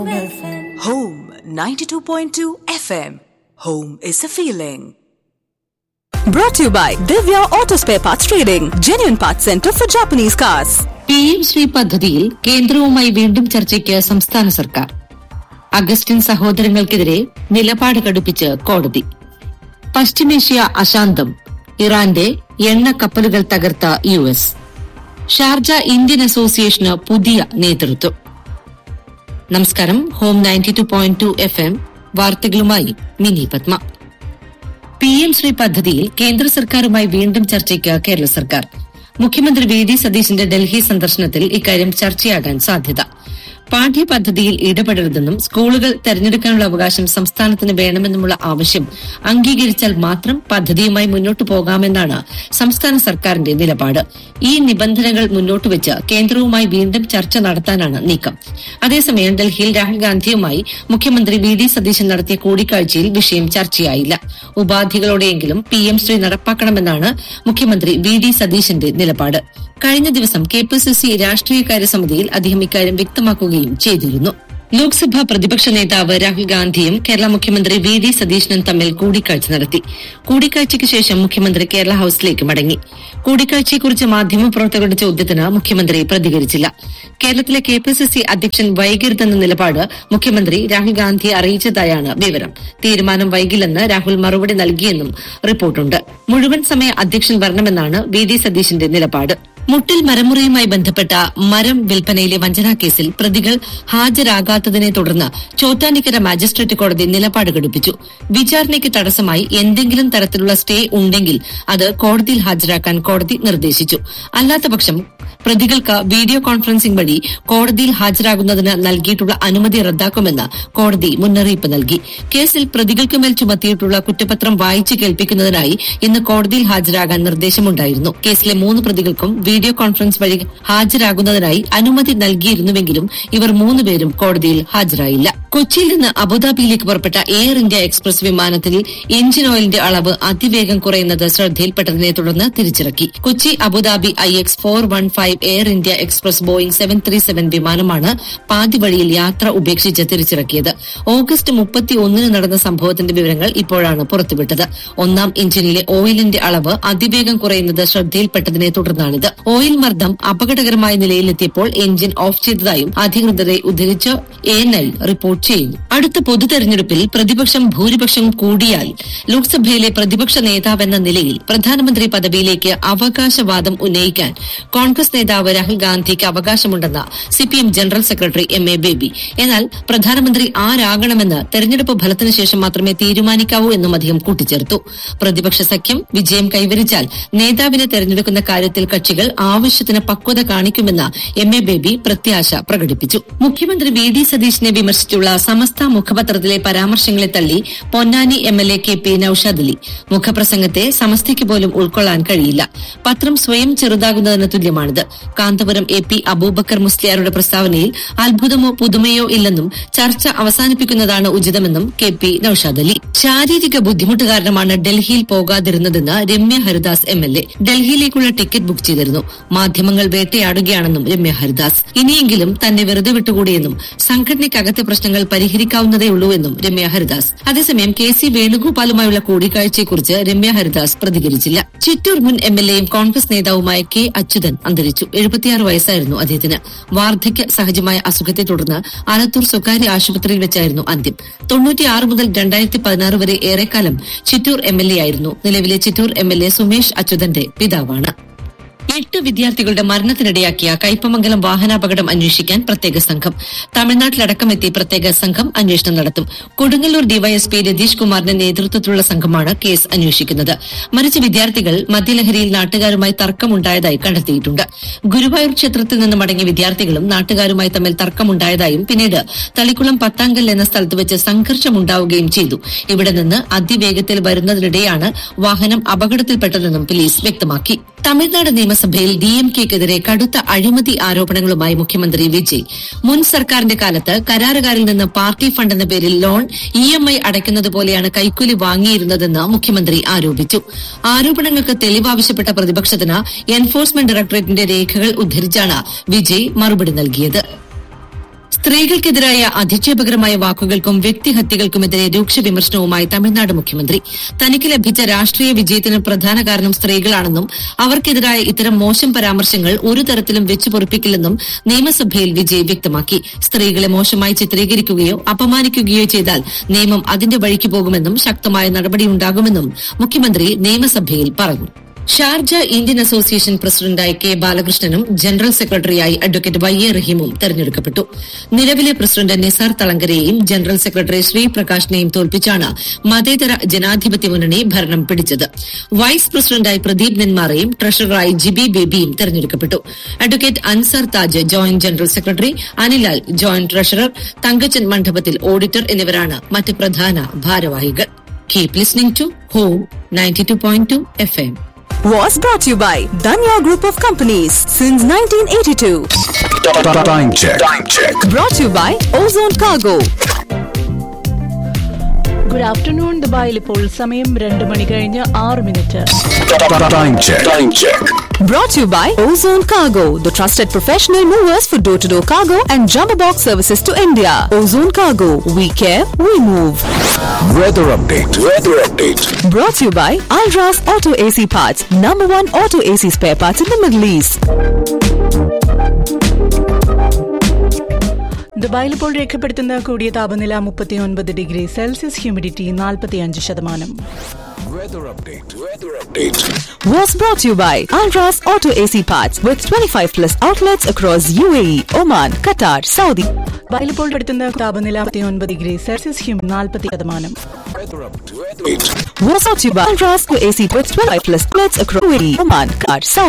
Home 92.2 FM. Home is a feeling. Brought to you by Divya Auto Spare Parts Trading, genuine parts center for Japanese cars. P M Shri പദ്ധതിയിൽ കേന്ദ്രവുമായി വീണ്ടും ചർച്ചയ്ക്ക് സംസ്ഥാന സർക്കാർ Augustine സഹോദരങ്ങൾക്കെതിരെ നിലപാട് കടുപ്പിച്ച് കോടതി പശ്ചിമേഷ്യ അശാന്തം ഇറാന്റെ എണ്ണ കപ്പലുകൾ തകർത്ത യു എസ് ഷാർജ ഇന്ത്യൻ അസോസിയേഷന് പുതിയ നേതൃത്വം നമസ്കാരം home ninety two point two F M വാർത്തകളുമായി മിനി പത്മ പി എം ശ്രീ പദ്ധതിയിൽ കേന്ദ്ര സർക്കാരുമായി വീണ്ടും ചർച്ചയ്ക്ക് കേരള സർക്കാർ മുഖ്യമന്ത്രി വി ഡി സതീശിന്റെ ഡൽഹി സന്ദർശനത്തിൽ ഇക്കാര്യം ചർച്ചയാകാൻ സാധ്യത പാഠ്യപദ്ധതിയിൽ ഇടപെടരുതെന്നും സ്കൂളുകൾ തെരഞ്ഞെടുക്കാനുള്ള അവകാശം സംസ്ഥാനത്തിന് വേണമെന്നുമുള്ള ആവശ്യം അംഗീകരിച്ചാൽ മാത്രം പദ്ധതിയുമായി മുന്നോട്ടു പോകാമെന്നാണ് സംസ്ഥാന സർക്കാരിന്റെ നിലപാട് ഈ നിബന്ധനകൾ മുന്നോട്ടുവച്ച് കേന്ദ്രവുമായി വീണ്ടും ചർച്ച നടത്താനാണ് നീക്കം അതേസമയം ഡൽഹിയിൽ രാഹുൽ ഗാന്ധിയുമായി മുഖ്യമന്ത്രി വി ഡി സതീശൻ നടത്തിയ കൂടിക്കാഴ്ചയിൽ വിഷയം ചർച്ചയായില്ല ഉപാധികളോടെയെങ്കിലും പി എം ശ്രീ നടപ്പാക്കണമെന്നാണ് മുഖ്യമന്ത്രി വി ഡി സതീശന്റെ നിലപാട് കഴിഞ്ഞ ദിവസം കെ പി സി സി രാഷ്ട്രീയകാര്യ സമിതിയിൽ അദ്ദേഹം ഇക്കാര്യം വ്യക്തമാക്കുകയും ചെയ്തിരുന്നു ലോക്സഭാ പ്രതിപക്ഷ നേതാവ് രാഹുൽ ഗാന്ധിയും കേരള മുഖ്യമന്ത്രി വി ഡി സതീശനും തമ്മിൽ കൂടിക്കാഴ്ച നടത്തി കൂടിക്കാഴ്ചയ്ക്ക് ശേഷം മുഖ്യമന്ത്രി കേരള ഹൌസിലേക്ക് മടങ്ങി കൂടിക്കാഴ്ചയെക്കുറിച്ച് മാധ്യമപ്രവർത്തകരുടെ ചോദ്യത്തിന് മുഖ്യമന്ത്രി പ്രതികരിച്ചില്ല കേരളത്തിലെ കെ പി സി സി അധ്യക്ഷൻ വൈകരുതെന്ന നിലപാട് മുഖ്യമന്ത്രി രാഹുൽ ഗാന്ധിയെ അറിയിച്ചതായാണ് വിവരം തീരുമാനം വൈകില്ലെന്ന് രാഹുൽ മറുപടി നൽകിയെന്നും റിപ്പോർട്ടുണ്ട് മുഴുവൻ സമയ അധ്യക്ഷൻ വരണമെന്നാണ് വി ഡി സതീശന്റെ നിലപാട് മുട്ടിൽ മരമുറിയുമായി ബന്ധപ്പെട്ട മരം വിൽപ്പനയിലെ വഞ്ചനാ കേസിൽ പ്രതികൾ ഹാജരാകാത്തതിനെ തുടർന്ന് ചോറ്റാനിക്കര മാജിസ്ട്രേറ്റ് കോടതി നിലപാട് ഘടിപ്പിച്ചു വിചാരണയ്ക്ക് തടസ്സമായി എന്തെങ്കിലും തരത്തിലുള്ള സ്റ്റേ ഉണ്ടെങ്കിൽ അത് കോടതിയിൽ ഹാജരാക്കാൻ കോടതി നിർദ്ദേശിച്ചു അല്ലാത്തപക്ഷം പ്രതികൾക്ക് വീഡിയോ കോൺഫറൻസിംഗ് വഴി കോടതിയിൽ ഹാജരാകുന്നതിന് നൽകിയിട്ടുള്ള അനുമതി റദ്ദാക്കുമെന്ന് കോടതി മുന്നറിയിപ്പ് നൽകി കേസിൽ പ്രതികൾക്കുമേൽ ചുമത്തിയിട്ടുള്ള കുറ്റപത്രം വായിച്ചു കേൾപ്പിക്കുന്നതിനായി ഇന്ന് കോടതിയിൽ ഹാജരാകാൻ നിർദ്ദേശമുണ്ടായിരുന്നു കേസിലെ മൂന്ന് പ്രതികൾക്കും വീഡിയോ കോൺഫറൻസ് വഴി ഹാജരാകുന്നതിനായി അനുമതി നൽകിയിരുന്നുവെങ്കിലും ഇവർ മൂന്നുപേരും കോടതിയിൽ ഹാജരായില്ല കൊച്ചിയിൽ നിന്ന് അബുദാബിയിലേക്ക് പുറപ്പെട്ട എയർ ഇന്ത്യ എക്സ്പ്രസ് വിമാനത്തിൽ എഞ്ചിൻ ഓയിലിന്റെ അളവ് അതിവേഗം കുറയുന്നത് ശ്രദ്ധയിൽപ്പെട്ടതിനെ തുടർന്ന് തിരിച്ചിറക്കി Kochi Abu Dhabi I X four one five Air India Express Boeing seven three seven വിമാനമാണ് പാതി വഴിയിൽ യാത്ര ഉപേക്ഷിച്ച് തിരിച്ചിറക്കിയത് ഓഗസ്റ്റ് മുപ്പത്തി ഒന്നിന് നടന്ന സംഭവത്തിന്റെ വിവരങ്ങൾ ഇപ്പോഴാണ് പുറത്തുവിട്ടത് ഒന്നാം എഞ്ചിനിലെ ഓയിലിന്റെ അളവ് അതിവേഗം കുറയുന്നത് ശ്രദ്ധയിൽപ്പെട്ടതിനെ തുടർന്നാണിത് ഓയിൽ മർദ്ദം അപകടകരമായ നിലയിലെത്തിയപ്പോൾ എഞ്ചിൻ ഓഫ് ചെയ്തതായും അധികൃതരെ ഉദ്ധരിച്ച് എൻഐ റിപ്പോർട്ട് ചെയ്യുന്നു അടുത്ത പൊതു തെരഞ്ഞെടുപ്പിൽ പ്രതിപക്ഷം ഭൂരിപക്ഷം കൂടിയാൽ ലോക്സഭയിലെ പ്രതിപക്ഷ നേതാവെന്ന നിലയിൽ പ്രധാനമന്ത്രി പദവിയിലേക്ക് അവകാശവാദം ഉന്നയിക്കാൻ കോൺഗ്രസ് നേതാവ് രാഹുൽ ഗാന്ധിക്ക് അവകാശമുണ്ടെന്ന് CPM general secretary M A Baby എന്നാൽ പ്രധാനമന്ത്രി ആരാകണമെന്ന് തെരഞ്ഞെടുപ്പ് ഫലത്തിന് ശേഷം മാത്രമേ തീരുമാനിക്കാവൂ എന്നും അദ്ദേഹം കൂട്ടിച്ചേർത്തു പ്രതിപക്ഷ സഖ്യം വിജയം കൈവരിച്ചാൽ നേതാവിനെ തെരഞ്ഞെടുക്കുന്ന കാര്യത്തിൽ കക്ഷികൾ ആവശ്യത്തിന് പക്വത കാണിക്കുമെന്ന് എം എ ബേബി പ്രത്യാശ പ്രകടിപ്പിച്ചു മുഖ്യമന്ത്രി വി ഡി സതീശിനെ വിമർശിച്ചുള്ള സമസ്ത മുഖപത്രത്തിലെ പരാമർശങ്ങളെ തള്ളി Ponnani M L A K P Naushad Ali മുഖപ്രസംഗത്തെ സമസ്തയ്ക്ക് പോലും ഉൾക്കൊള്ളാൻ കഴിയില്ല പത്രം സ്വയം ചെറുതാകുന്നതിന് തുല്യമാണിത് കാന്തപുരം എ പി അബൂബക്കർ മുസ്ലിയാരുടെ പ്രസ്താവനയിൽ അത്ഭുതമോ പുതുമയോ ഇല്ലെന്നും ചർച്ച അവസാനിപ്പിക്കുന്നതാണ് ഉചിതമെന്നും കെ പി നൌഷാദ് അലി ശാരീരിക ബുദ്ധിമുട്ട് കാരണമാണ് ഡൽഹിയിൽ പോകാതിരുന്നതെന്ന് Ramya Haridas M L A ഡൽഹിയിലേക്കുള്ള ടിക്കറ്റ് ബുക്ക് ചെയ്തിരുന്നു മാധ്യമങ്ങൾ വേട്ടയാടുകയാണെന്നും രമ്യ ഹരിദാസ് ഇനിയെങ്കിലും തന്നെ വെറുതെ വിട്ടുകൂടിയെന്നും സംഘടനയ്ക്കകത്തെ പ്രശ്നങ്ങൾ പരിഹരിക്കാവുന്നതേയുള്ളൂ എന്നും രമ്യ ഹരിദാസ് അതേസമയം കെ സി വേണുഗോപാലുമായുള്ള കൂടിക്കാഴ്ചയെക്കുറിച്ച് രമ്യ ഹരിദാസ് പ്രതികരിച്ചില്ല ചിറ്റൂർ മുൻ എം എൽ എയും കോൺഗ്രസ് നേതാവുമായ കെ അച്യുതൻ അന്തരിച്ചു എഴുപത്തിയാറ് വയസ്സായിരുന്നു അദ്ദേഹത്തിന് വാർദ്ധക്യ സഹജമായ അസുഖത്തെ തുടർന്ന് ആലത്തൂർ സ്വകാര്യ ആശുപത്രിയിൽ വെച്ചായിരുന്നു അന്ത്യം തൊണ്ണൂറ്റിയാറ് മുതൽ രണ്ടായിരത്തി പതിനാറ് വരെ ഏറെക്കാലം ചിറ്റൂർ എം എൽ എ ആയിരുന്നു നിലവിലെ Chittur M L A Sumesh അച്യുതന്റെ പിതാവാണ് എട്ട് വിദ്യാർത്ഥികളുടെ മരണത്തിനിടയാക്കിയ കയ്പമംഗലം വാഹനാപകടം അന്വേഷിക്കാൻ പ്രത്യേക സംഘം തമിഴ്നാട്ടിലടക്കം എത്തി പ്രത്യേക സംഘം അന്വേഷണം നടത്തും കൊടുങ്ങല്ലൂർ ഡിവൈഎസ്പി രതീഷ് കുമാറിന്റെ നേതൃത്വത്തിലുള്ള സംഘമാണ് കേസ് അന്വേഷിക്കുന്നത് മരിച്ച വിദ്യാർത്ഥികൾ മദ്യലഹരിയിൽ നാട്ടുകാരുമായി തർക്കമുണ്ടായതായി കണ്ടെത്തിയിട്ടുണ്ട് ഗുരുവായൂർ ക്ഷേത്രത്തിൽ നിന്ന് മടങ്ങിയ വിദ്യാർത്ഥികളും നാട്ടുകാരുമായി തമ്മിൽ തർക്കമുണ്ടായതായും പിന്നീട് തളിക്കുളം പത്താങ്കൽ എന്ന സ്ഥലത്ത് വെച്ച് സംഘർഷമുണ്ടാവുകയും ചെയ്തു ഇവിടെ നിന്ന് അതിവേഗത്തിൽ വരുന്നതിനിടെയാണ് വാഹനം അപകടത്തിൽപ്പെട്ടതെന്നും പോലീസ് വ്യക്തമാക്കി തമിഴ്നാട് നിയമസഭയിൽ ഡി എം കെക്കെതിരെ കടുത്ത അഴിമതി ആരോപണങ്ങളുമായി മുഖ്യമന്ത്രി വിജയ് മുൻ സർക്കാരിന്റെ കാലത്ത് കരാറുകാരിൽ നിന്ന് പാർട്ടി ഫണ്ട് എന്ന പേരിൽ ലോൺ ഇ എം ഐ അടയ്ക്കുന്നത് പോലെയാണ് കൈക്കൂലി വാങ്ങിയിരുന്നതെന്ന് മുഖ്യമന്ത്രി ആരോപിച്ചു ആരോപണങ്ങൾക്ക് തെളിവാവശ്യപ്പെട്ട പ്രതിപക്ഷത്തിന് എൻഫോഴ്സ്മെന്റ് ഡയറക്ടറേറ്റിന്റെ രേഖകൾ ഉദ്ധരിച്ചാണ് വിജയ് മറുപടി നൽകിയത് സ്ത്രീകൾക്കെതിരായ അധിക്ഷേപകരമായ വാക്കുകൾക്കും വ്യക്തിഹത്യകൾക്കുമെതിരെ രൂക്ഷ വിമർശനവുമായി തമിഴ്നാട് മുഖ്യമന്ത്രി തനിക്ക് ലഭിച്ച രാഷ്ട്രീയ വിജയത്തിന് പ്രധാന കാരണം സ്ത്രീകളാണെന്നും അവർക്കെതിരായ ഇത്തരം മോശം പരാമർശങ്ങൾ ഒരു തരത്തിലും വെച്ചുപൊറിപ്പിക്കില്ലെന്നും നിയമസഭയിൽ വിജയ് വ്യക്തമാക്കി സ്ത്രീകളെ മോശമായി ചിത്രീകരിക്കുകയോ അപമാനിക്കുകയോ ചെയ്താൽ നിയമം അതിന്റെ വഴിക്ക് പോകുമെന്നും ശക്തമായ നടപടിയുണ്ടാകുമെന്നും മുഖ്യമന്ത്രി നിയമസഭയിൽ പറഞ്ഞു ഷാർജ ഇന്ത്യൻ അസോസിയേഷൻ പ്രസിഡന്റായി കെ ബാലകൃഷ്ണനും ജനറൽ സെക്രട്ടറിയായി അഡ്വക്കേറ്റ് വൈ എ റഹീമും തെരഞ്ഞെടുക്കപ്പെട്ടു നിലവിലെ പ്രസിഡന്റ് നിസാർ തളങ്കരെയും ജനറൽ സെക്രട്ടറി ശ്രീപ്രകാശിനെയും തോൽപ്പിച്ചാണ് മതേതര ജനാധിപത്യ മുന്നണി ഭരണം പിടിച്ചത് വൈസ് പ്രസിഡന്റായി പ്രദീപ് നെന്മാറയും ട്രഷററായി ജിബി ബേബിയും തെരഞ്ഞെടുക്കപ്പെട്ടു advocate Ansar Taj joint general secretary Anilal joint treasurer Thankachan മണ്ഡപത്തിൽ ഓഡിറ്റർ എന്നിവരാണ് മറ്റ് പ്രധാന ഭാരവാഹികൾ keep listening to home ninety two point two F M Was brought to you by Danya Group of Companies since 1982. Time check. Time check. Brought to you by Ozone Cargo. Good afternoon ദുബായിൽ ഇപ്പോൾ സമയം രണ്ട് മണി കഴിഞ്ഞ് ആറ് minute Time check. Time check. Brought to you by Ozone Cargo, the trusted professional movers for door to door cargo and jumbo box services to India. Ozone Cargo, we care, we move. Weather update. Weather update. Brought to you by Alras Auto AC Parts, number one auto AC spare parts in the Middle East. ദുബായിൽ ഇപ്പോൾ രേഖപ്പെടുത്തുന്ന കൂടിയ താപനില മുപ്പത്തി ഒൻപത് degree Celsius humidity നാൽപ്പത്തി അഞ്ച് ശതമാനം Weather update. Weather update. Was brought to you by Alras Auto AC Parts with 25 plus outlets across UAE, Oman, Qatar, Saudi. ദുബായിൽ ഇപ്പോൾ എടുത്തുന്ന താപനില മുപ്പത്തി ഒൻപത് ഡിഗ്രി സെൽഷ്യസ് ഹ്യൂമിഡിറ്റി നാൽപ്പത്തി ശതമാനം Weather update. Weather update. Was brought to you by Alras Auto AC with 25 plus outlets across UAE, Oman, Qatar, Saudi.